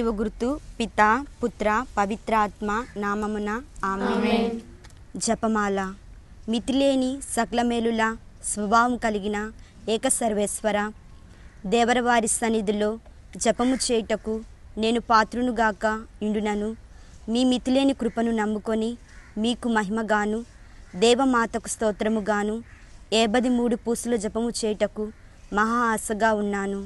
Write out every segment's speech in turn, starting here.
మూడవ గుర్తు పిత పుత్ర పవిత్రాత్మ నామమున ఆమె జపమాల మితిలేని సకల మేలుల స్వభావం కలిగిన ఏక సర్వేశ్వర దేవరవారి సన్నిధిలో జపము చేయుటకు నేను పాత్రునుగాక ఇండునను మీ మితిలేని కృపను నమ్ముకొని మీకు మహిమగాను దేవమాతకు స్తోత్రముగాను ఏబది మూడు పూసుల జపము చేయుటకు మహా ఆశగా ఉన్నాను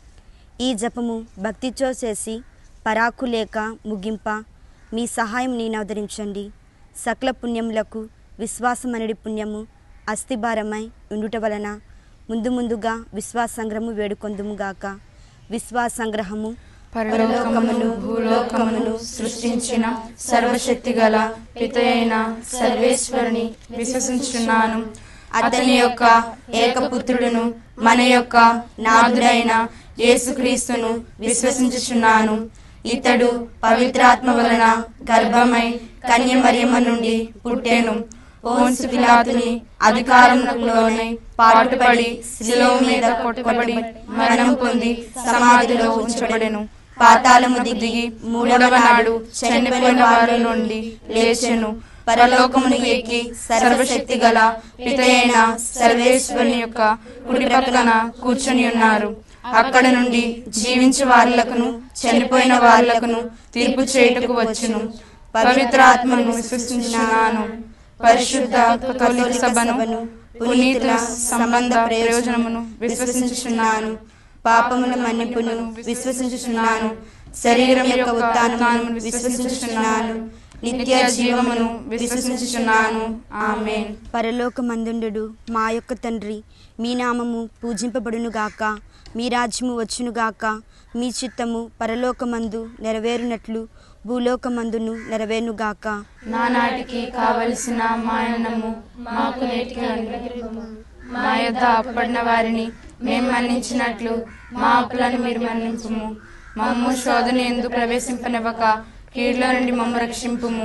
ఈ జపము భక్తితో చేసి పరాకు లేక ముగింప మీ సహాయం నేను అవతరించండి సకల పుణ్యములకు విశ్వాసమనడి పుణ్యము అస్థిభారమై ఉండుట వలన ముందు ముందుగా విశ్వాసంగ్రహము వేడుకొందుముగాక విశ్వాసంగ్రహము పరలోకమును భూలోకమును సృష్టించిన సర్వశక్తి గల పితయైన సర్వేశ్వరుని విశ్వసించున్నాను అతని యొక్క ఏకపుత్రుడును మన యొక్క నాథుడైన యేసుక్రీస్తును విశ్వసించుచున్నాను ఇతడు పవిత్రాత్మ వలన గర్భమై కన్యమరియమ్మ నుండి పుట్టెను ఓన్సు పిలాతుని అధికారంలోనే పాటుపడి శిలువ మీద కొట్టబడి మరణం పొంది సమాధిలో ఉంచబడెను పాతాళము దిగి మూడవ నాడు చనిపోయిన వారి నుండి లేచెను పరలోకమును ఎక్కి సర్వశక్తి గల పితయైన సర్వేశ్వరుని యొక్క కుడి పక్కన కూర్చొని ఉన్నారు అక్కడ నుండి జీవించే వారులకును చనిపోయిన వారులకును తీర్పు చేయుటకు వచ్చును పవిత్రాత్మను విశ్వసించున్నాను పరిశుద్ధ కథోలిక సభను పునీతుల సంబంధ ప్రయోజనమును విశ్వసించుచున్నాను పాపముల మన్నిపును విశ్వసించుచున్నాను శరీరం యొక్క ఉత్థానమును విశ్వసించుచున్నాను నిత్య జీవమును విశ్వసించుచున్నాను ఆమేన్ పరలోకమందుండు మా యొక్క తండ్రి మీ నామము పూజింపబడునుగాక మీ రాజ్యము వచ్చునుగాక మీ చిత్తము పరలోకమందు నెరవేరునట్లు భూలోకమందును నెరవేరునుగాక నానాటికి కావలసిన మాయనము మాకు నేటికి అనుగ్రహింపుము. మా యొద్ద అప్పడిన వారిని మేము మన్నించినట్లు మా అప్పులను మీరు మన్నింపుము మమ్ము శోధన ఎందు ప్రవేశింపనివ్వక కీడులో నుండి మమ్ము రక్షింపుము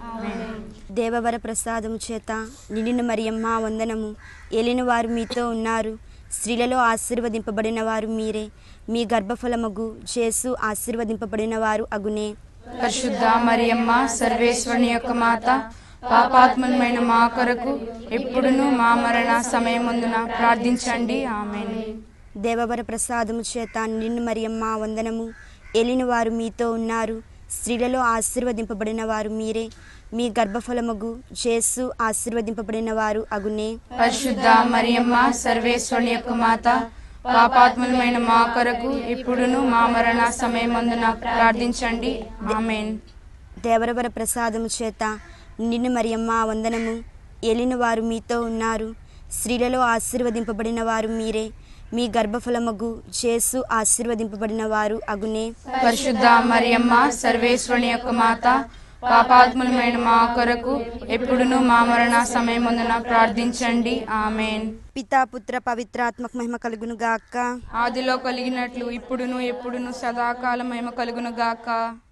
దేవవర ప్రసాదము చేత నిండిన మరియమ్మ వందనము ఏలిన వారు మీతో ఉన్నారు స్త్రీలలో ఆశీర్వదింపబడిన వారు మీరే మీ గర్భఫలమగు చేసు ఆశీర్వదింపబడిన వారు అగునే పరిశుద్ధ మరియమ్మ సర్వేశ్వరుని యొక్క మాత పాపాత్మమైన మా కొరకు ఎప్పుడును మా మరణ సమయమందున ప్రార్థించండి ఆమెను దేవవర ప్రసాదము చేత నిన్ను మరియమ్మ వందనము ఏలిన వారు మీతో ఉన్నారు స్త్రీలలో ఆశీర్వదింపబడిన వారు మీరే మీ గర్భఫలమగు చేసు ఆశీర్వదింపబడిన వారు అగునే పరిశుద్ధ మరియమ్మ సర్వేశ్వరుని యొక్క మాత పాపాత్ములమైన మా కొరకు ఇప్పుడును మా మరణ సమయమందున ప్రార్థించండి ఆమెన్ దేవరవర ప్రసాదము చేత నిన్ను మరియమ్మ వందనము ఏలిన వారు మీతో ఉన్నారు స్త్రీలలో ఆశీర్వదింపబడిన వారు మీరే మీ గర్భఫలమగు చేసు ఆశీర్వదింపబడిన వారు అగునే పరిశుద్ధ మరియమ్మ సర్వేశ్వరుని యొక్క మాత పాపాత్ములమైన మా కొరకు ఎప్పుడును మా మరణ సమయమందున ప్రార్థించండి ఆమెన్ పితా పుత్ర పవిత్రాత్మక మహిమ కలుగును గాక ఆదిలో కలిగినట్లు ఇప్పుడును ఎప్పుడును సదాకాలం మహిమ కలుగును గాక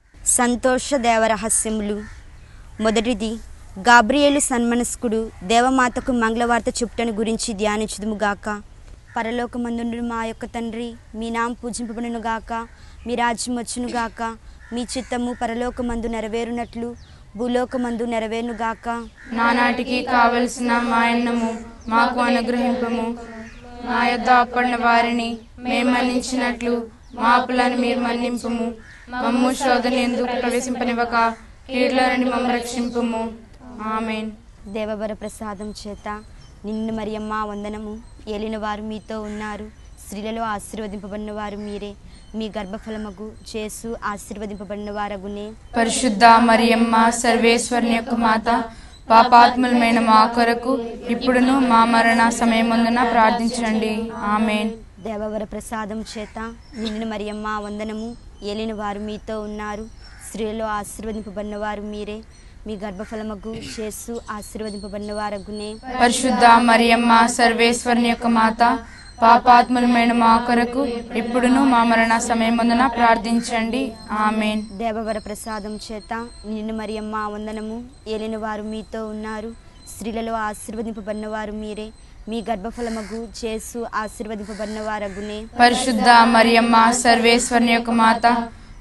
సంతోష దేవరహస్యములు మొదటిది గాబ్రియేలు సన్మనస్కుడు దేవమాతకు మంగళవార్త చెప్పుటను గురించి ధ్యానించుదుము గాక పరలోకమందుండు మా యొక్క తండ్రి మీ నామ పూజింపబడును గాక మీ రాజ్యం వచ్చును గాక మీ చిత్తము పరలోకమందు నెరవేరునట్లు భూలోకమందు నెరవేరును గాక నానాటికి కావలసిన మాయన్నము మాకు అనుగ్రహింపము మా యొద్ద అప్పడిన వారిని మేము మన్నించినట్లు మా అప్పులను మీరు మన్నింపుము మమ్ము శోధన ఎందుకు ప్రవేశింపనివ్వక కీడులో నుండి మమ్మ రక్షింపుము ఆమెన్ దేవవర ప్రసాదం చేత నిన్ను మరియమ్మ వందనము ఏలిన వారు మీతో ఉన్నారు స్త్రీలలో ఆశీర్వదింపబడిన వారు మీరే మీ గర్భఫలమగు చేసు ఆశీర్వదింపబడిన వారగునే పరిశుద్ధ మరియమ్మ సర్వేశ్వరుని యొక్క మాత పాపాత్ములమైన మా కొరకు ఇప్పుడును మా మరణ సమయమందున ప్రార్థించండి ఆమెన్ దేవవర ప్రసాదం చేత నిన్ను మరియమ్మ వందనము ఏలిన వారు మీతో ఉన్నారు స్త్రీలలో ఆశీర్వదింపబడిన వారు మీరే మీ గర్భఫలమగు చేసు ఆశీర్వదింపబడిన వారగునే పరిశుద్ధ మరియమ్మ సర్వేశ్వరుని యొక్క మాత పాపాత్ములమైన మా కొరకు ఇప్పుడును మా మరణ సమయమందున ప్రార్థించండి ఆమెన్ దేవవర ప్రసాదం చేత నిన్ను మరియమ్మ వందనము ఏలిన వారు మీతో ఉన్నారు స్త్రీలలో ఆశీర్వదింపబడిన వారు మీరే మీ గర్భఫలమగు చేసు ఆశీర్వదింపబడిన వారగునే పరిశుద్ధ మరియమ్మ సర్వేశ్వరుని యొక్క మాత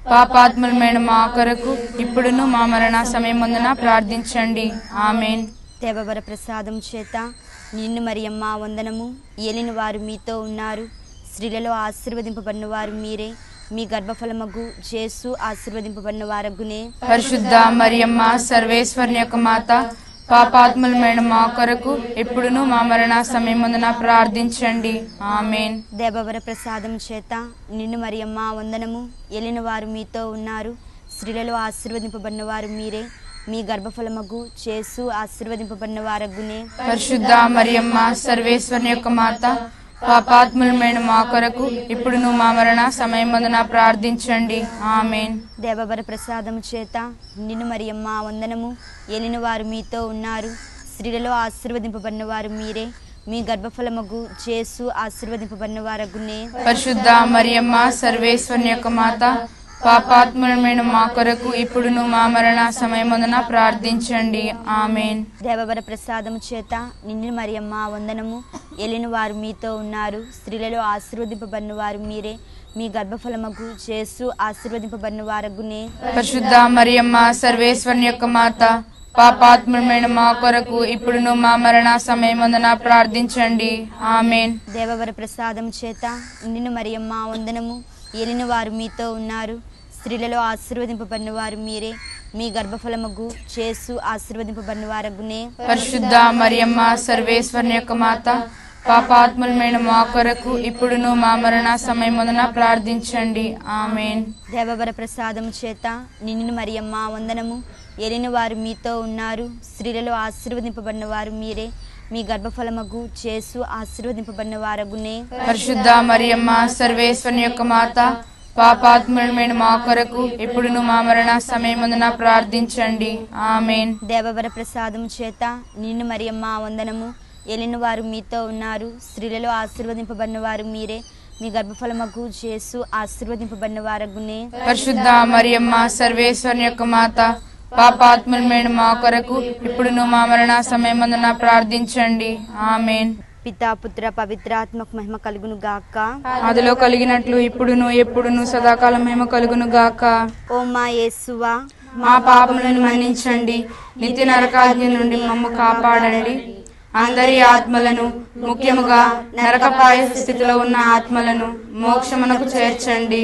పాపాత్ములమైన మా కొరకు ఇప్పుడును మా మరణ సమయమందున ప్రార్థించండి ఆమెన్ దేవవర ప్రసాదం చేత నిన్ను మరియమ్మ వందనము ఏలిన వారు మీతో ఉన్నారు స్త్రీలలో ఆశీర్వదింపబడిన వారు మీరే మీ గర్భఫలమగు చేసు ఆశీర్వదింపబడిన వారగునే పరిశుద్ధ మరియమ్మ సర్వేశ్వరుని యొక్క మాత పాపాత్ములమైన మా కొరకు ఇప్పుడును మా మరణ సమయమందున ప్రార్థించండి ఆమెన్ దేవవర ప్రసాదం చేత నిన్ను మరియమ్మ వందనము ఏలిన వారు మీతో ఉన్నారు స్త్రీలలో ఆశీర్వదింపబడిన వారు మీరే మీ గర్భఫలమగు చేసు ఆశీర్వదింపబడిన వారగునే పరిశుద్ధ మరియమ్మ సర్వేశ్వరుని యొక్క మాత పాపాత్ములమైన మా కొరకు ఇప్పుడును మా మరణ సమయమందున ప్రార్థించండి ఆమెన్ దేవవర ప్రసాదం చేత నిన్ను మరియమ్మ వందనము ఏలిన వారు మీతో ఉన్నారు స్త్రీలలో ఆశీర్వదింపబడిన వారు మీరే మీ గర్భఫలమగు చేసు ఆశీర్వదింపబడిన వారగునే పరిశుద్ధ మరియమ్మ సర్వేశ్వరుని యొక్క మాత పాపాత్ములమైన మా కొరకు ఇప్పుడును మా మరణ సమయమందున ప్రార్థించండి ఆమెన్ దేవవర ప్రసాదం చేత నిన్ను మరియమ్మ వందనము ఏలిన వారు మీతో ఉన్నారు స్త్రీలలో ఆశీర్వదింపబడిన వారు మీరే మీ గర్భఫలమగు చేసు ఆశీర్వదింపబడిన వారగునే పరిశుద్ధ మరియమ్మ సర్వేశ్వరుని యొక్క మాత పాపాత్ములమైన మా కొరకు ఇప్పుడును మా మరణ సమయమందున ప్రార్థించండి ఆమెన్ దేవవర ప్రసాదం చేత నిన్ను మరియమ్మ వందనము ఏలిన వారు మీతో ఉన్నారు స్త్రీలలో ఆశీర్వదింపబడిన వారు మీరే మీ గర్భఫలమగు చేసు ఆశీర్వదింపబడిన వారగునే పరిశుద్ధ మరియమ్మ సర్వేశ్వరుని యొక్క మాత పాపాత్ములమైన మా కొరకు ఇప్పుడును మా మరణ సమయమందున ప్రార్థించండి ఆమెన్ దేవవర ప్రసాదం చేత నిన్ను మరియమ్మ వందనము ఏలిన వారు మీతో ఉన్నారు స్త్రీలలో ఆశీర్వదింపబడిన వారు మీరే మీ గర్భఫలమగు చేసు ఆశీర్వదింపబడిన వారగునే పరిశుద్ధ మరియమ్మ సర్వేశ్వరుని యొక్క మాత పాపాత్ములమైన మా కొరకు ఇప్పుడును మా మరణ సమయమందున ప్రార్థించండి ఆమెన్ దేవవర ప్రసాదం చేత నిన్ను మరియమ్మ వందనము ఏలిన వారు మీతో ఉన్నారు స్త్రీలలో ఆశీర్వదింపబడిన వారు మీరే మీ గర్భఫలమగు చేసు ఆశీర్వదింపబడిన వారగునే పరిశుద్ధ మరియమ్మ సర్వేశ్వరుని యొక్క మాత పాపాత్ములమైన మా కొరకు ఇప్పుడును మా మరణ సమయమందున ప్రార్థించండి ఆమెన్ పితా పుత్ర పవిత్రాత్మక మహిమ కలుగును గాక అదిలో కలిగినట్లు ఇప్పుడును ఎప్పుడును సదాకాలం మేము కలుగును గాక ఓ మా యేసువా మా పాపములను మన్నించండి నిత్య నరకాగ్ని నుండి మమ్ము కాపాడండి అందరి ఆత్మలను ముఖ్యముగా నరకపాయ స్థితిలో ఉన్న ఆత్మలను మోక్షమునకు చేర్చండి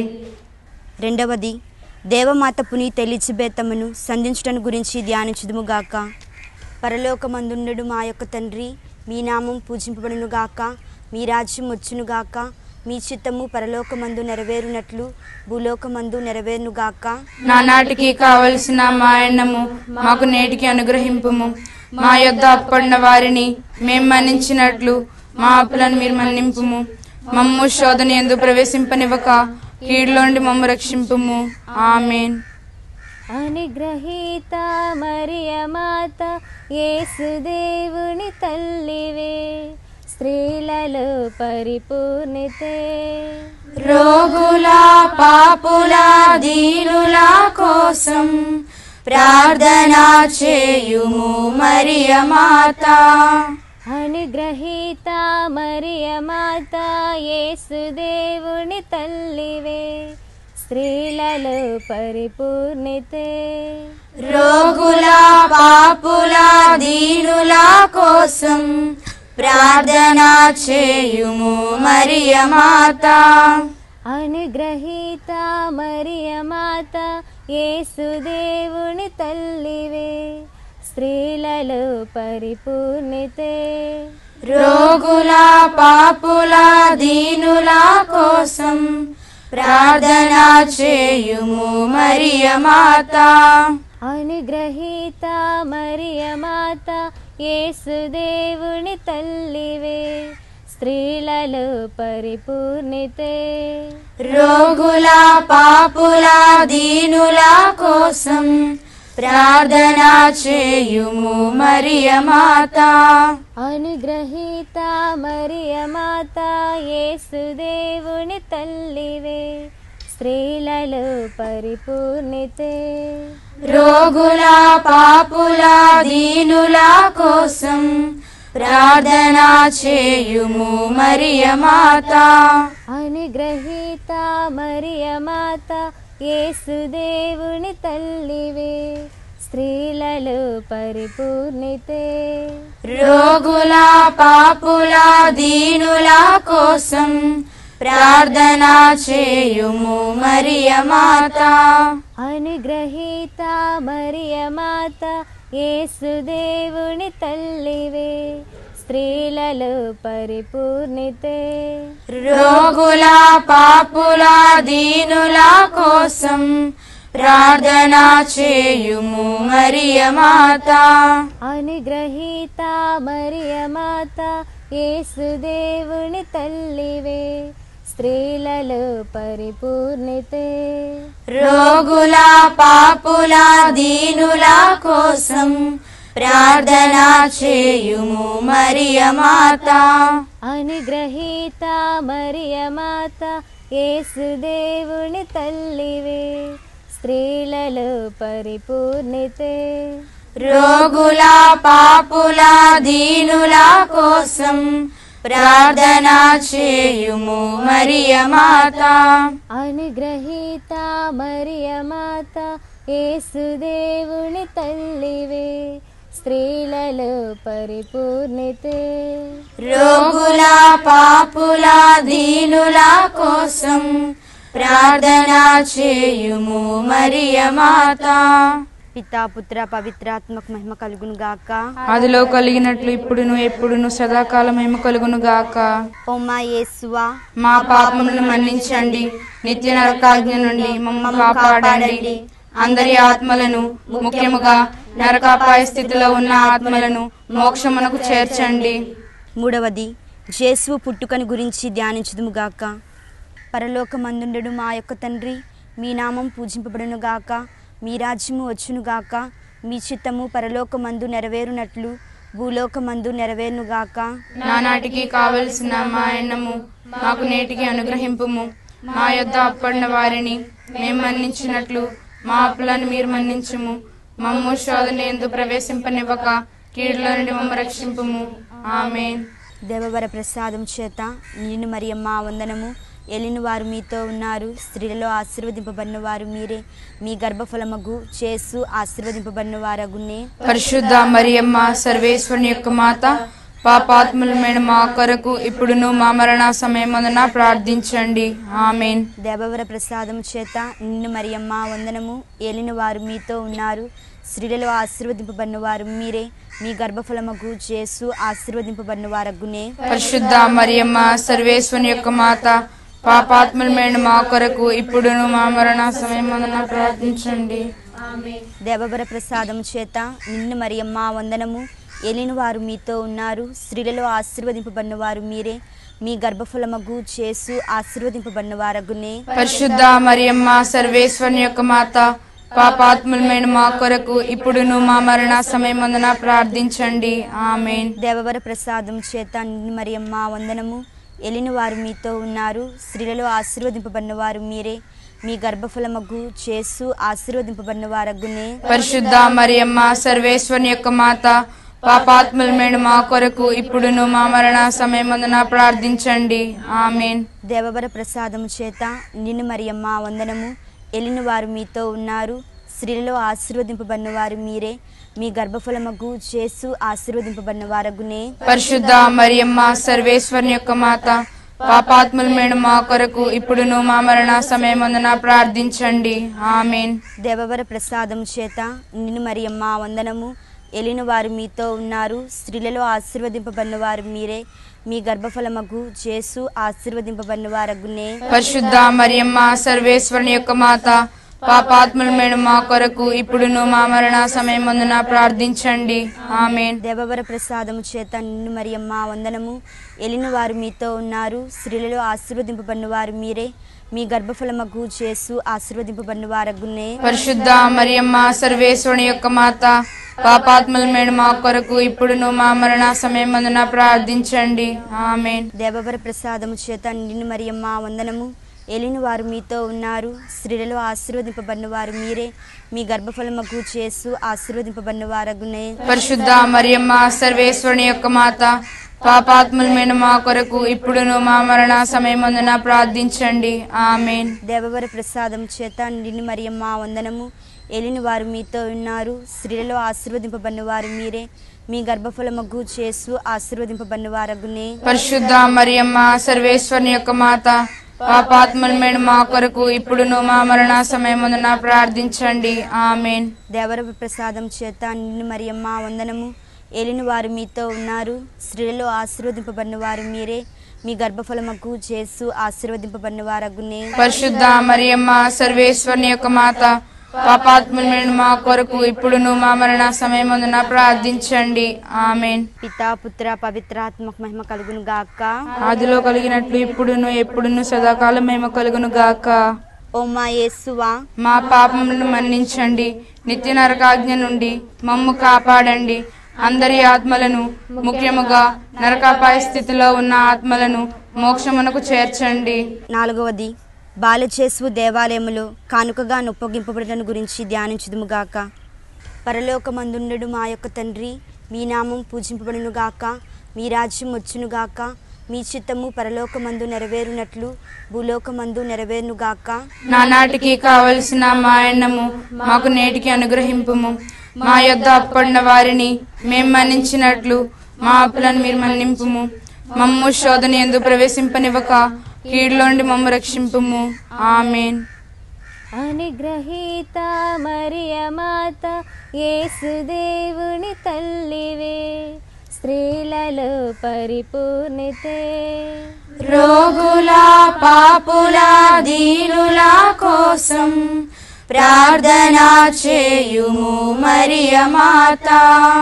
రెండవది దేవమాత పునీత ఎలిజబెతమ్మను సంధించడం గురించి ధ్యానించుదుము గాక పరలోకమందుండు మా యొక్క తండ్రి మీ నామం పూజింపబడును గాక మీ రాజ్యం వచ్చును గాక మీ చిత్తము పరలోకమందు నెరవేరునట్లు భూలోకమందు నెరవేరును గాక నానాటికి కావలసిన మా అన్నము మాకు నేటికి అనుగ్రహింపుము మా యొద్ద అప్పడిన వారిని మేం మన్నించినట్లు మా అప్పులను మీరు మన్నింపుము మమ్ము శోధన ఎందు ప్రవేశింపనివ్వక కీడులోండి మమ్ము రక్షింపుము ఆమెన్ అనుగ్రహీత మరియ మాత యేసుదేవుని తల్లివే స్త్రీలలో పరిపూర్ణితే రోగుల పాపుల దీనుల కోసం ప్రార్థన చేయుము మరియ మాత అనుగ్రహీత మరియ మాత యేసుదేవుని తల్లివే స్త్రీలలో పరిపూర్ణితే రోగుల పాపుల దీనుల కోసం ప్రార్థన చేయుము మరియ మాత అనుగ్రహీత మరియ మాత యేసుదేవుని తల్లివే స్త్రీలలో పరిపూర్ణితే రోగుల పాపుల దీనుల కోసం ప్రార్థన చేయుము మరియ మాత అనుగ్రహీత మరియ మాత యేసుదేవుని తల్లివే స్త్రీలలో పరిపూర్ణితే రోగుల పాపుల దీనుల కోసం ప్రార్థన చేయుము మరియ మాత అనుగ్రహీత మరియ మాత యేసుదేవుని తల్లివే స్త్రీలలో పరిపూర్ణితే రోగుల పాపుల దీనుల కోసం ప్రార్థన చేయుము మరియ మాత అనుగ్రహీత మరియ మాత యేసుదేవుని తల్లివే స్త్రీలలో పరిపూర్ణితే రోగుల పాపుల దీనుల కోసం ప్రార్థన చేయుము మరియ మాత అనుగ్రహీత మరియ మాత యేసుదేవుని తల్లివే స్త్రీలలో పరిపూర్ణితే రోగుల పాపుల దీనుల కోసం ప్రార్థన చేయుము మరియ మాత అనుగ్రహీత మరియ మాత యేసుదేవుని తల్లివే స్త్రీలలో పరిపూర్ణితే రోగుల పాపుల దీనుల కోసం ప్రార్థన చేయుము మరియ మాత అనుగ్రహీత మరియ మాత యేసుదేవుని తల్లివే స్త్రీలలో పరిపూర్ణితే రోగుల పాపుల దీనుల కోసం ప్రార్థన చేయుము మరియ మాత అనుగ్రహీత మరియ మాత యేసుదేవుని తల్లివే స్త్రీలలో పరిపూర్ణితే రోగుల పాపుల దీనుల కోసం ప్రార్థన చేయుము మరియ మాత పితా పుత్ర పవిత్రాత్మక మహిమ కలుగును గాక అదిలో కలిగినట్లు ఇప్పుడును ఎప్పుడును సదాకాలం మేము కలుగును గాక ఓ మా యేసువా మా పాపములను మన్నించండి నిత్య నరకాజ్ఞ నుండి మమ్మల్ని కాపాడండి అందరి ఆత్మలను ముఖ్యముగా నరకాపాయ స్థితిలో ఉన్న ఆత్మలను మోక్షమునకు చేర్చండి మూడవది జేసు పుట్టుకని గురించి ధ్యానించుదుము గాక పరలోకమందుండడు మా యొక్క తండ్రి మీ నామం పూజింపబడును గాక మీ రాజ్యము వచ్చును గాక మీ చిత్తము పరలోకమందు నెరవేరునట్లు భూలోకమందు నెరవేరును గాక నానాటికి కావలసిన మా అన్నము మాకు నేటికి అనుగ్రహింపుము మా యొద్ద అప్పడిన వారిని మేము మన్నించినట్లు మా అప్పులను మీరు మన్నించుము మమ్ము శోధన ఎందు ప్రవేశింపనివ్వక కీడులో నుండి మమ్మ రక్షింపుము ఆమెన్ దేవవర ప్రసాదం చేత నిన్ను మరియమ్మ వందనము ఎలిని వారు మీతో ఉన్నారు స్త్రీలలో ఆశీర్వదింపబడిన వారు మీరే మీ గర్భఫలమగు చేసు ఆశీర్వదింపబడిన వారగునే పరిశుద్ధ మరియమ్మ సర్వేశ్వరుని యొక్క మాత పాపాత్ములమైన మా కొరకు ఇప్పుడును మా మరణ సమయమందున ప్రార్థించండి ఆమెన్ దేవవర ప్రసాదం చేత నిన్ను మరియమ్మ వందనము ఏలిన వారు మీతో ఉన్నారు స్త్రీలలో ఆశీర్వదింపబడిన వారు మీరే మీ గర్భఫలమగు చేసు ఆశీర్వదింపబడిన వారగునే పరిశుద్ధ మరియమ్మ సర్వేశ్వరుని యొక్క మాత పాపాత్ములమైన మా కొరకు ఇప్పుడును మా మరణ సమయమందున ప్రార్థించండి దేవవర ప్రసాదం చేత నిన్ను మరియమ్మ వందనము ఏలిన వారు మీతో ఉన్నారు స్త్రీలలో ఆశీర్వదింపబడిన వారు మీరే మీ గర్భఫలమగు చేసు ఆశీర్వదింపబడిన వారగునే పరిశుద్ధ మరియమ్మ సర్వేశ్వరుని యొక్క మాత పాపాత్ములమైన మా కొరకు ఇప్పుడును మా మరణ సమయమందున ప్రార్థించండి ఆమెన్ దేవవర ప్రసాదం చేత నిన్ను మరియమ్మ వందనము ఎలిన వారు మీతో ఉన్నారు స్త్రీలలో ఆశీర్వదింపబడిన వారు మీరే మీ గర్భఫలమగు చేసు ఆశీర్వదింపబడిన వారగునే పరిశుద్ధ మరియమ్మ సర్వేశ్వరుని యొక్క మాత పాపాత్ములమైన మా కొరకు ఇప్పుడును మా మరణ సమయమందున ప్రార్థించండి ఆమెన్ దేవవర ప్రసాదం చేత నిన్ను మరియమ్మ వందనము ఎలిన వారు మీతో ఉన్నారు స్త్రీలలో ఆశీర్వదింపబడిన వారు మీరే మీ గర్భఫలమగు చేసు ఆశీర్వదింపబడిన వారగునే పరిశుద్ధ మరియమ్మ సర్వేశ్వరుని యొక్క మాత పాపాత్ములమైన మా కొరకు ఇప్పుడును మా మరణ సమయమందున ప్రార్థించండి ఆమెన్ దేవవర ప్రసాదం చేత నిన్ను మరియమ్మ వందనము ఎలిన వారు మీతో ఉన్నారు స్త్రీలలో ఆశీర్వదింపబడిన వారు మీరే మీ గర్భఫలమగు చేసు ఆశీర్వదింపబడిన వారగునే పరిశుద్ధ మరియమ్మ సర్వేశ్వరుని యొక్క మాత పాపాత్ములమైన మా కొరకు ఇప్పుడును మా మరణ సమయమందున ప్రార్థించండి ఆమెన్ దేవవర ప్రసాదము చేత నిన్ను మరియమ్మ వందనము ఎలిన వారు మీతో ఉన్నారు స్త్రీలలో ఆశీర్వదింపబడిన వారు మీరే మీ గర్భఫలమగు చేసు ఆశీర్వదింపబడిన వారగునే పరిశుద్ధ మరియమ్మ సర్వేశ్వరుని యొక్క మాత పాపాత్ములమైన మా కొరకు ఇప్పుడును మా మరణ సమయమందున ప్రార్థించండి ఆమెన్ దేవవర ప్రసాదము చేత నిన్ను మరియమ్మ వందనము ఏలిన వారు మీతో ఉన్నారు స్త్రీలలో ఆశీర్వదింపబడిన వారు మీరే మీ గర్భఫలమగు చేసు ఆశీర్వదింపబడిన వారగునే పరిశుద్ధ మరియమ్మ సర్వేశ్వరుని యొక్క మాత పాపాత్ములమైన మా కొరకు ఇప్పుడును మా మరణ సమయమందున ప్రార్థించండి ఆమెన్ దేవవర ప్రసాదం చేత నిన్ను మరియమ్మ వందనము ఏలిన వారు మీతో ఉన్నారు స్త్రీలలో ఆశీర్వదింపబడిన వారు మీరే మీ గర్భఫలమగు చేసు ఆశీర్వదింపబడిన వారగునే పరిశుద్ధ మరియమ్మ సర్వేశ్వరుని యొక్క మాత పాపాత్ములమైన మా కొరకు ఇప్పుడును మా మరణ సమయమందున ప్రార్థించండి ఆమెన్ దేవర ప్రసాదం చేత నిన్ను మరియమ్మ వందనము ఏలిన వారు మీతో ఉన్నారు స్త్రీలలో ఆశీర్వదింపబడిన వారు మీరే మీ గర్భఫలమగు చేసు ఆశీర్వదింపబడిన వారగునే పరిశుద్ధ మరియమ్మ సర్వేశ్వరుని యొక్క మాత పాపాత్ములమైన మా కొరకు ఇప్పుడును మా మరణ సమయమందున ప్రార్థించండి ఆమెన్ పితా పుత్ర పవిత్రాత్మక మహిమ కలుగును గాక ఆదిలో కలిగినట్లు ఇప్పుడును ఎప్పుడును సదాకాలం మేము కలుగును గాక ఓ మా యేసువా మా పాపములను మన్నించండి నిత్య నరకాజ్ఞ నుండి మమ్ము కాపాడండి అందరి ఆత్మలను ముఖ్యముగా నరకాపాయ స్థితిలో ఉన్న ఆత్మలను మోక్షమునకు చేర్చండి నాలుగవది బాలచేసు దేవాలయములో కానుకగా నొప్పగింపబడటం గురించి ధ్యానించుదుముగాక పరలోకమందుండడు మా యొక్క తండ్రి మీ నామం పూజింపబడును గాక మీ రాజ్యం వచ్చునుగాక మీ చిత్తము పరలోకమందు నెరవేరునట్లు భూలోకమందు నెరవేరును గాక నానాటికి కావలసిన మా అన్నము మాకు నేటికి అనుగ్రహింపుము మా యొద్ద అప్పడిన వారిని మేం మన్నించినట్లు మా అప్పులను మీరు మన్నింపుము మమ్ము శోధన ఎందు ప్రవేశింపనివ్వక కీడులోండి మమ్ము రక్షింపుము ఆమెన్ అనుగ్రహీత మరియ మాత యేసుదేవుని తల్లివే స్త్రీలలో పరిపూర్ణితే రోగుల పాపుల దీనుల కోసం ప్రార్థన చేయుము మరియ మాత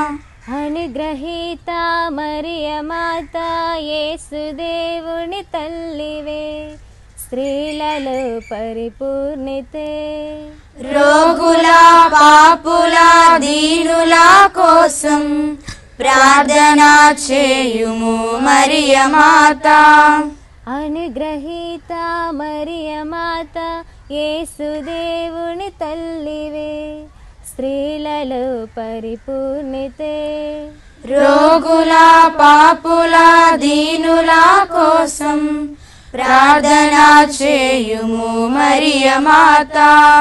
అనుగ్రహీత మరియ మాత యేసుదేవుని తల్లివే స్త్రీలలో పరిపూర్ణితే రోగుల పాపుల దీనుల కోసం ప్రార్థన చేయుము మరియ మాత అనుగ్రహీత మరియ మాత యేసుదేవుని తల్లివే స్త్రీలలో పరిపూర్ణితే రోగుల పాపుల దీనుల కోసం ప్రార్థన చేయుము మరియ మాత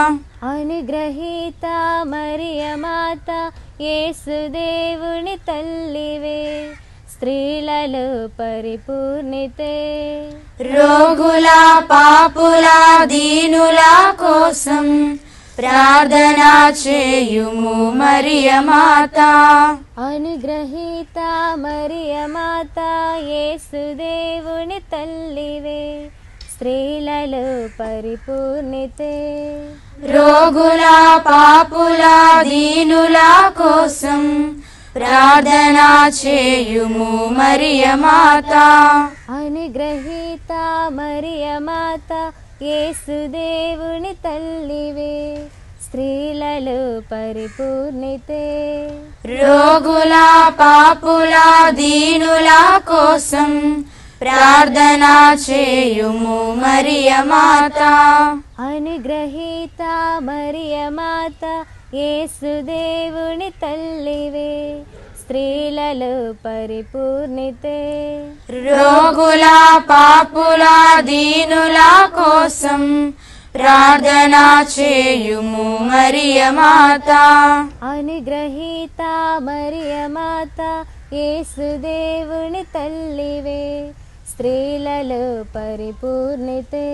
అనుగ్రహీత మరియ మాత యేసుదేవుని తల్లివే స్త్రీలలో పరిపూర్ణితే రోగుల పాపుల దీనుల కోసం ప్రార్థన చేయుము మరియ మాత అనుగ్రహీత మరియ మాత యేసుదేవుని తల్లివే స్త్రీలలో పరిపూర్ణితే రోగుల పాపుల దీనుల కోసం ప్రార్థన చేయుము మరియ మాత అనుగ్రహీత మరియ మాత యేసుదేవుని తల్లివే స్త్రీలలో పరిపూర్ణితే రోగుల పాపుల దీనుల కోసం ప్రార్థన చేయుము మరియ మాత అనుగ్రహీత మరియ మాత యేసుదేవుని తల్లివే స్త్రీలలో పరిపూర్ణితే రోగుల పాపుల దీనుల కోసం ప్రార్థన చేయుము మరియ మాత అనుగ్రహీత మరియ మాత యేసుదేవుని తల్లివే స్త్రీలలో పరిపూర్ణితే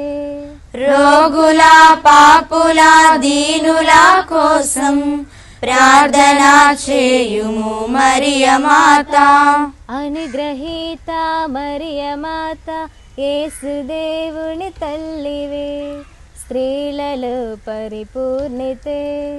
రోగుల పాపుల దీనుల కోసం ప్రార్థన చేయుము మరియ మాత అనుగ్రహీత మరియ మాత యేసుదేవుని తల్లివే స్త్రీలలో పరిపూర్ణితే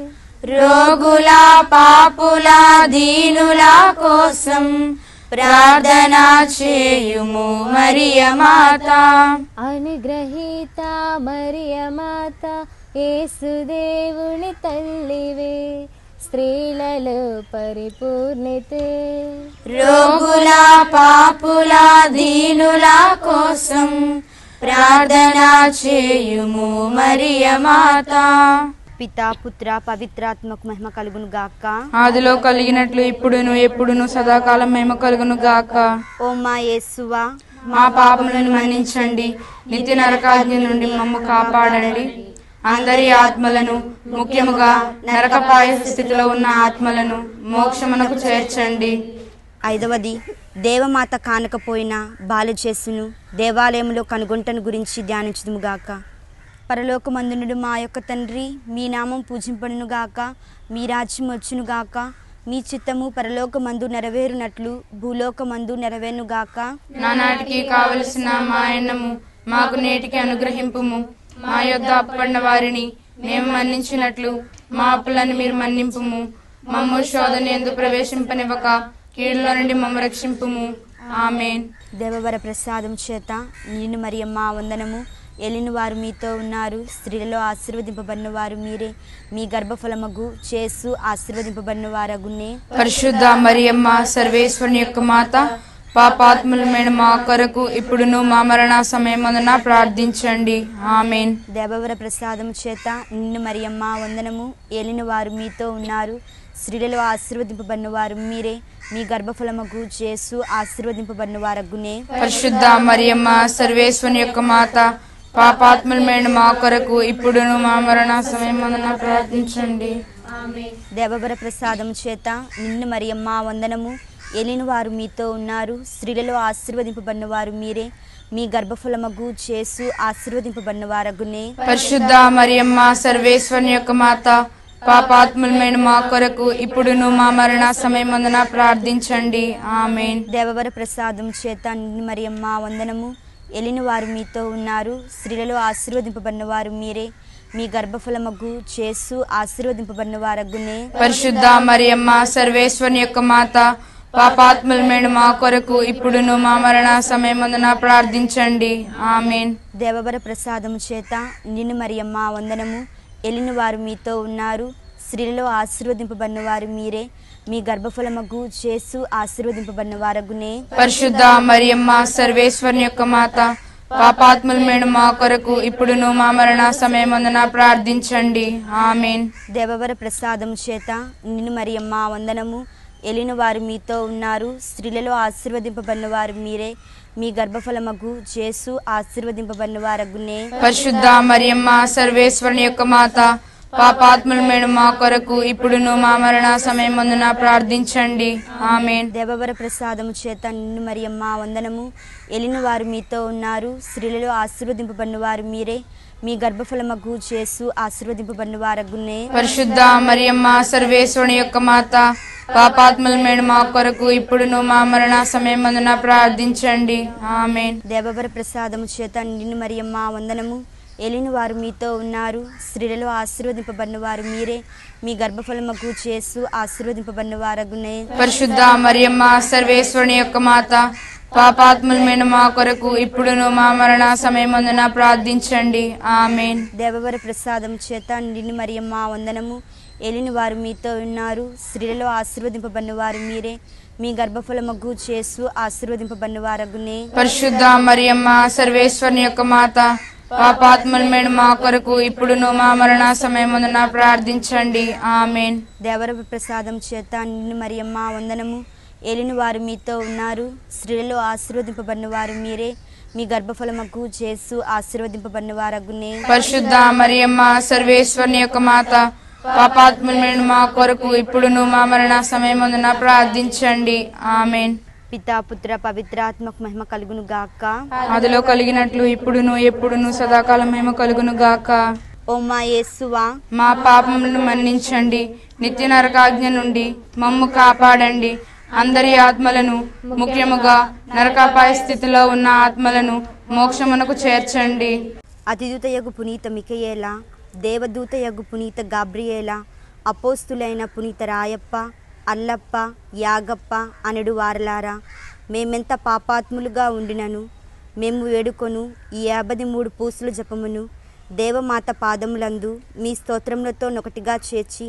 రోగుల పాపుల దీనుల కోసం ప్రార్థన చేయుము మరియ మాత అనుగ్రహీత మరియ మాత యేసుదేవుని తల్లివే స్త్రీలలో పరిపూర్ణితే రోగుల పాపుల దీనుల కోసం ప్రార్థన చేయుము మరియ మాత పితా పుత్ర పవిత్రాత్మకు మహిమ కలుగును గాక ఆదిలో కలిగినట్లు ఇప్పుడును ఎప్పుడును సదాకాలం మేము కలుగును గాక ఓ మా యేసువా మా పాపములను మన్నించండి నిత్య నరకాగ్ని నుండి మమ్ము కాపాడండి అందరి ఆత్మలను ముఖ్యముగా నరకపాయ స్థితిలో ఉన్న ఆత్మలను మోక్షమునకు చేర్చండి ఐదవది దేవమాత కానకపోయినా బాలు చేసును దేవాలయంలో కనుగొంటను గురించి ధ్యానించుదుముగాక పరలోకమందునుడు మా యొక్క తండ్రి మీ నామం పూజింపడునుగాక మీ రాజ్యం వచ్చునుగాక మీ చిత్తము పరలోకమందు నెరవేరునట్లు భూలోకమందు నెరవేరునుగాక నానాటికి కావలసిన మా అన్నము మాకు నేటికి అనుగ్రహింపుము మా యొద్ద అప్పన్న వారిని మేము మన్నించినట్లు మా అప్పులను మీరు మన్నింపుము మమ్ము శోధన ఎందు ప్రవేశింపనివ్వక కీడులో నుండి మమ్మ రక్షింపుము ఆమెన్ దేవవర ప్రసాదం చేత నిన్ను మరియమ్మ వందనము ఎలిన వారు మీతో ఉన్నారు స్త్రీలలో ఆశీర్వదింపబడిన వారు మీరే మీ గర్భఫలమగు చేసు ఆశీర్వదింపబడిన వారగునే పరిశుద్ధ మరియమ్మ సర్వేశ్వరుని యొక్క మాత పాపాత్ములమైన మా కొరకు ఇప్పుడును మా మరణ సమయమందున ప్రార్థించండి ఆమెన్ దేవవర ప్రసాదం చేత నిన్ను మరియమ్మ వందనము ఏలిన వారు మీతో ఉన్నారు స్త్రీలలో ఆశీర్వదింపబడిన వారు మీరే మీ గర్భఫలమగు చేసు ఆశీర్వదింపబడిన వారగునే పరిశుద్ధ మరియమ్మ సర్వేశ్వరుని యొక్క మాత పాపాత్ములమైన మా కొరకు ఇప్పుడును మా మరణ సమయమందున ప్రార్థించండి దేవవర ప్రసాదం చేత నిన్ను మరియమ్మ వందనము ఏలిన వారు మీతో ఉన్నారు స్త్రీలలో ఆశీర్వదింపబడిన వారు మీరే మీ గర్భఫలమగు చేసు ఆశీర్వదింపబడిన వారగునే పరిశుద్ధ మరియమ్మ సర్వేశ్వరుని యొక్క మాత పాపాత్ములమైన మా కొరకు ఇప్పుడును మా మరణ సమయమందున ప్రార్థించండి ఆమెన్ దేవవర ప్రసాదం చేత నిన్ను మరియమ్మ వందనము ఎలిన వారు మీతో ఉన్నారు స్త్రీలలో ఆశీర్వదింపబడిన వారు మీరే మీ గర్భఫలమగు చేసు ఆశీర్వదింపబడిన వారగునే పరిశుద్ధ మరియమ్మ సర్వేశ్వరుని యొక్క మాత పాపాత్ములమైన మా కొరకు ఇప్పుడును మా మరణ సమయమందున ప్రార్థించండి ఆమెన్ దేవవర ప్రసాదం చేత నిన్ను మరియమ్మ వందనము ఎలిన వారు మీతో ఉన్నారు స్త్రీలలో ఆశీర్వదింపబడిన వారు మీరే మీ గర్భఫలమగు చేసు ఆశీర్వదింపబడిన వారగునే పరిశుద్ధ మరియమ్మ సర్వేశ్వరుని యొక్క మాత పాపాత్ములమైన మా కొరకు ఇప్పుడును మా మరణ సమయమందున ప్రార్థించండి ఆమెన్ దేవవర ప్రసాదం చేత నిన్ను మరియమ్మ వందనము ఎలిన వారు మీతో ఉన్నారు స్త్రీలలో ఆశీర్వదింపబడిన వారు మీరే మీ గర్భఫలమగు చేసు ఆశీర్వదింపబడిన వారగునే పరిశుద్ధ మరియమ్మ సర్వేశ్వరుని యొక్క మాత పాపాత్ములమైన మా కొరకు ఇప్పుడును మా మరణ సమయమందున ప్రార్థించండి ఆమెన్ దేవవర ప్రసాదం చేత నిన్ను మరియమ్మ వందనము ఎలిన వారు మీతో ఉన్నారు స్త్రీలలో ఆశీర్వదింపబడిన వారు మీరే మీ గర్భఫలమగు చేసు ఆశీర్వదింపబడిన వారగునే పరిశుద్ధ మరియమ్మ సర్వేశ్వరుని యొక్క మాత పాపాత్ములమైన మా కొరకు ఇప్పుడును మా మరణ సమయమందున ప్రార్థించండి ఆమెన్ దేవవర ప్రసాదం చేత నిన్ను మరియమ్మ వందనము ఎలిన వారు మీతో ఉన్నారు స్త్రీలలో ఆశీర్వదింపబడిన వారు మీరే మీ గర్భఫలమగు చేసు ఆశీర్వదింపబడిన వారగునే పరిశుద్ధ మరియమ్మ సర్వేశ్వరుని యొక్క మాత పాపాత్ములమైన మా కొరకు ఇప్పుడును మా మరణ సమయమందున ప్రార్థించండి ఆమెన్ దేవవర ప్రసాదం చేత నిన్ను మరియమ్మ వందనము ఎలిన వారు మీతో ఉన్నారు స్త్రీలలో ఆశీర్వదింపబడిన వారు మీరే మీ గర్భఫలమగు చేసు ఆశీర్వదింపబడిన వారగునే పరిశుద్ధ మరియమ్మ సర్వేశ్వరుని యొక్క మాత పాపాత్ములమైన మా కొరకు ఇప్పుడును మా మరణ సమయమందున ప్రార్థించండి ఆమెన్ దేవర ప్రసాదం చేత నిన్ను మరియమ్మ వందనము ఏలిన వారు మీతో ఉన్నారు స్త్రీలలో ఆశీర్వదింపబడిన వారు మీరే మీ గర్భఫలమకు చేసు ఆశీర్వదింపబడిన వారగునే పరిశుద్ధ మరియమ్మ సర్వేశ్వరుని యొక్క మాత పాపాత్ములమైన మా కొరకు ఇప్పుడును మా మరణ సమయమందున ప్రార్థించండి ఆమెన్ పితా పుత్ర పవిత్రాత్మకు మహిమ కలుగును గాక అదిలో కలిగినట్లు ఇప్పుడును ఎప్పుడును సదాకాలం మేము కలుగును గాక ఓ మా యేసువా మా పాపములను మన్నించండి నిత్య నరకాజ్ఞ నుండి మమ్ము కాపాడండి అందరి ఆత్మలను ముఖ్యముగా నరకాపాయ స్థితిలో ఉన్న ఆత్మలను మోక్షమునకు చేర్చండి అతిదూత యగు పునీత మికయేల దేవదూత యగు పునీత గాబ్రియేల అపోస్తులైన పునీత రాయప్ప అల్లప్ప యాగప్ప అనడు వారలారా మేమెంత పాపాత్ములుగా ఉండినను మేము వేడుకొను ఈ యాభై మూడు పూసుల జపమును దేవమాత పాదములందు మీ స్తోత్రములతో నొకటిగా చేర్చి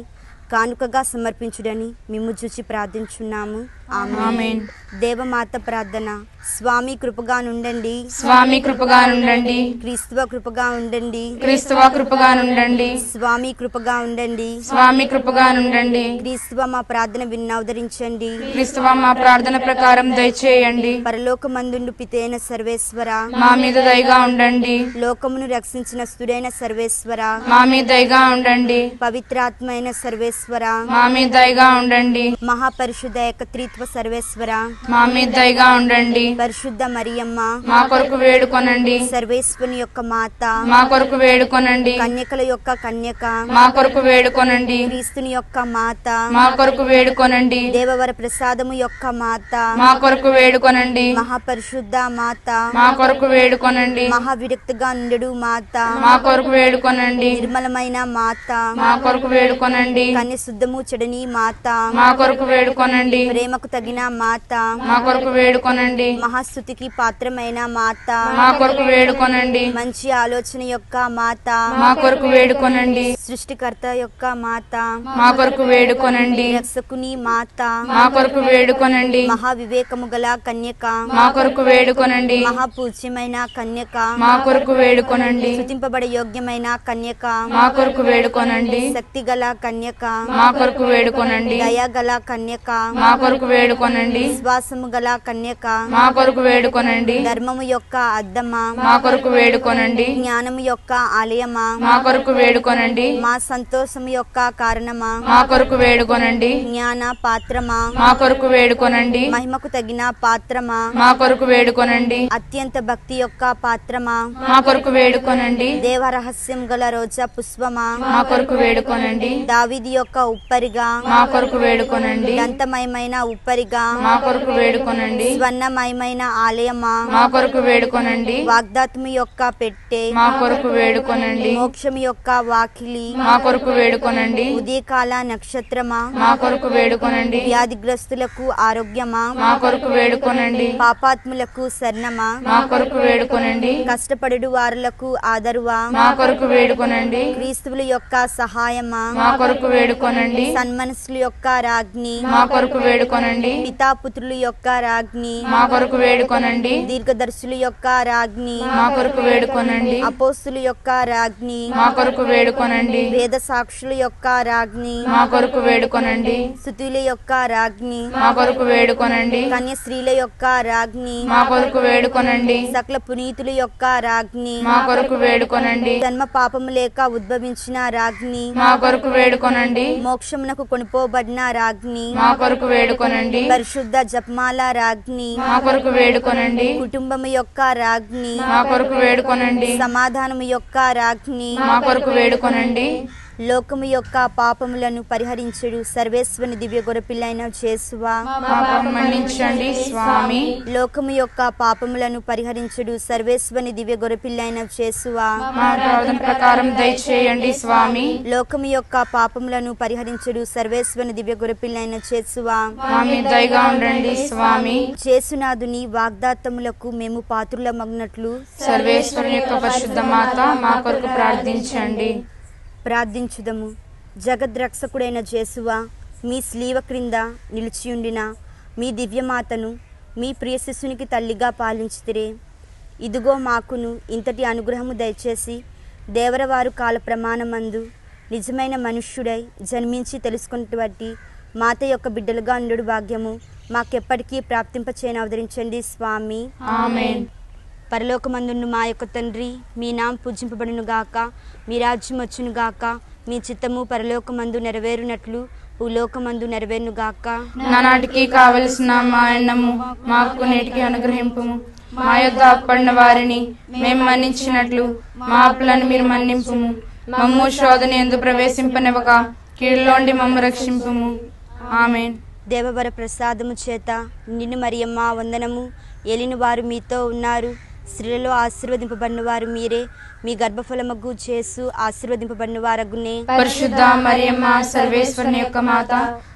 కానుకగా సమర్పించుడని మిమ్ము చూచి ప్రార్థించున్నాము ఆమె ఆమేన్ దేవమాత ప్రార్థన స్వామి కృపగా నుండండి స్వామి కృపగా నుండండి క్రీస్తువ కృపగా ఉండండి క్రీస్తువ కృపగా నుండండి స్వామి కృపగా ఉండండి స్వామి కృపగా నుండండి క్రీస్తువ మా ప్రార్థన విన్నవదరించండి క్రీస్తువ మా ప్రార్థన ప్రకారం దయచేయండి పరలోకమందుండు పితైన సర్వేశ్వర మా మీద దయగా ఉండండి లోకమును రక్షించిన స్థుడైన సర్వేశ్వర మా మీద దయగా ఉండండి పవిత్రాత్మైన సర్వేశ్వర మా మీద దయగా ఉండండి మహాపరిశుద్ధ ఏకత్రిత్వ సర్వేశ్వర మా మీద దయగా ఉండండి పరిశుద్ధ మరియమ్మ మా కొరకు వేడుకొనండి సర్వేశ్వరుని యొక్క మాత మా కొరకు వేడుకొనండి కన్యకల యొక్క కన్యక మా కొరకు వేడుకొనండి క్రీస్తుని యొక్క మాత మా కొరకు వేడుకొనండి దేవవర ప్రసాదము యొక్క మాత మా కొరకు వేడుకొనండి మహాపరిశుద్ధ మాత మా కొరకు వేడుకొనండి మహావిరక్తిగా నుండు మాత మా కొరకు వేడుకొనండి నిర్మలమైన మాత మా కొరకు వేడుకొనండి కన్య శుద్ధము చెడని మాత మా కొరకు వేడుకొనండి ప్రేమకు తగిన మాత మా కొరకు వేడుకొనండి మహాస్థుతికి పాత్రమైన మాత మా కొరకు వేడుకొనండి మంచి ఆలోచన యొక్క మాత మా కొరకు వేడుకొనండి సృష్టికర్త యొక్క మాత మా కొరకు వేడుకొనండి రక్షకుని మాత మా కొరకు వేడుకొనండి మహా వివేకము గల కన్యక మా కొరకు వేడుకొనండి మహాపూజ్యమైన కన్యక మా కొరకు వేడుకొనండి స్థుతింపబడే యోగ్యమైన కన్యక మా కొరకు వేడుకొనండి శక్తి గల కన్యక మా కొరకు వేడుకొనండి దయ గల కన్యక మా కొరకు వేడుకొనండి విశ్వాసము గల కన్యక మా కొరకు వేడుకొనండి ధర్మము యొక్క అద్దమా మా కొరకు వేడుకొనండి జ్ఞానము యొక్క ఆలయమా మా కొరకు వేడుకొనండి మా సంతోషము యొక్క కారణమా మా కొరకు వేడుకొనండి జ్ఞాన పాత్రమా మా కొరకు వేడుకొనండి మహిమకు తగిన పాత్రమా మా కొరకు వేడుకొనండి అత్యంత భక్తి యొక్క పాత్రమా మా కొరకు వేడుకొనండి దేవ రహస్యం గల రోజా పుష్పమా మా కొరకు వేడుకొనండి దావిది యొక్క ఉప్పరిగా మా కొరకు వేడుకొనండి దంతమయమైన ఉప్పరిగా మా కొరకు వేడుకొనండి స్వర్ణమయమైన ఆలయమా మా కొరకు వేడుకొనండి వాగ్దాత్ము యొక్క పెట్టె మా కొరకు వేడుకొనండి మోక్షము యొక్క వాకిలి మా కొరకు వేడుకొనండి ఉదయకాల నక్షత్రమా మా కొరకు వేడుకొనండి వ్యాధిగ్రస్తులకు ఆరోగ్యమా మా కొరకు వేడుకొనండి పాపాత్ములకు శరణమా మా కొరకు వేడుకొనండి కష్టపడు వారులకు ఆదరువా మా కొరకు వేడుకొనండి క్రీస్తువుల యొక్క సహాయమా మా కొరకు వేడుకొనండి సన్మనస్సుల యొక్క రాజ్ఞి మా కొరకు వేడుకొనండి పితాపుత్రుల యొక్క రాజ్ఞి మా కొరకు వేడుకొనండి దీర్ఘదర్శుల యొక్క రాజ్ఞి మా కొరకు వేడుకొనండి అపోస్తుల యొక్క రాజ్ఞి మా కొరకు వేడుకొనండి వేద సాక్షుల యొక్క రాజ్ఞి మా కొరకు వేడుకొనండి స్థుతుల యొక్క రాజ్ఞి మా కొరకు వేడుకొనండి కన్య స్త్రీల యొక్క రాజ్ఞి మా కొరకు వేడుకొనండి సకల పునీతుల యొక్క రాజ్ఞి మా కొరకు వేడుకొనండి జన్మ పాపము లేక ఉద్భవించిన రాజ్ఞి మా కొరకు వేడుకొనండి మోక్షమునకు కొనుపోబడిన రాజ్ఞి మా కొరకు వేడుకొనండి పరిశుద్ధ జపమాల రాజ్ఞి మా కొరకు వేడుకొనండి కుటుంబము యొక్క రాజ్ఞి మా కొరకు వేడుకొనండి సమాధానము యొక్క రాజ్ఞి మా కొరకు వేడుకొనండి లోకము యొక్క పాపములను పరిహరించుడు సర్వేశ్వని దివ్య గొరపిల్లైన చేసువా పాపం మన్నించండి స్వామి లోకము యొక్క పాపములను పరిహరించుడు సర్వేశ్వని దివ్య గొరపిల్లైన చేసువా మా ప్రార్థన ప్రకారం దయచేయండి స్వామి లోకము యొక్క పాపములను పరిహరించుడు సర్వేశ్వని దివ్య గొరపిల్లైన చేసువా మా మీద దయగా ఉండండి స్వామి చేసునాదుని వాగ్దాత్తములకు మేము పాత్రులమగ్నట్లు సర్వేశ్వరుని యొక్క పరిశుద్ధ మాత మా కొరకు ప్రార్థించండి ప్రార్థించుదము జగద్రక్షకుడైన జేసువా మీ స్లీవ క్రింద నిలిచియుండిన మీ దివ్యమాతను మీ ప్రియ శిశునికి తల్లిగా పాలించితిరే ఇదిగో మాకును ఇంతటి అనుగ్రహము దయచేసి దేవరవారు కాల ప్రమాణమందు నిజమైన మనుష్యుడై జన్మించి తెలుసుకున్నటువంటి మాత యొక్క బిడ్డలుగా ఉండు భాగ్యము మాకెప్పటికీ ప్రాప్తింపచేయని అవతరించండి స్వామి ఆమేన్ పరలోకమందున్న మా యొక్క తండ్రి మీ నాం పూజింపబడును గాక మీ రాజ్యం వచ్చును గాక మీ చిత్తము పరలోకమందు నెరవేరునట్లు భూలోకమందు నెరవేరును గాక నానాటికి కావలసిన మా అన్నము మాకు నేటికి అనుగ్రహింపుము మా యొద్ద అప్పడిన వారిని మేము మన్నించినట్లు మా అప్పులను మీరు మన్నింపుము మమ్ము శోధన ఎందు ప్రవేశింపనివ్వక కీడులోండి మమ్ము రక్షింపుము ఆమెన్ దేవవర ప్రసాదము చేత నిన్ను మరియమ్మ వందనము ఏలిన వారు మీతో ఉన్నారు స్త్రీలలో ఆశీర్వదింపబడిన వారు మీరే మీ గర్భఫలమగు చేసు ఆశీర్వదింపబడిన వారగునే పరిశుద్ధ మరియమ్మ సర్వేశ్వరుని యొక్క మాత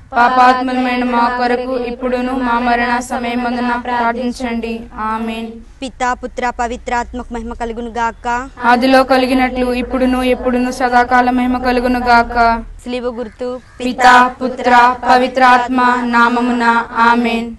పాపాత్ములమైన మా కొరకు ఇప్పుడును మా మరణ సమయమందున ప్రార్థించండి ఆమెన్ పితా పుత్ర పవిత్రాత్మక మహిమ కలుగును గాక ఆదిలో కలిగినట్లు ఇప్పుడును ఎప్పుడును సదాకాల మహిమ కలుగును గాక స్లీవ గుర్తు పితా పుత్ర పవిత్రాత్మ నామమున ఆమెన్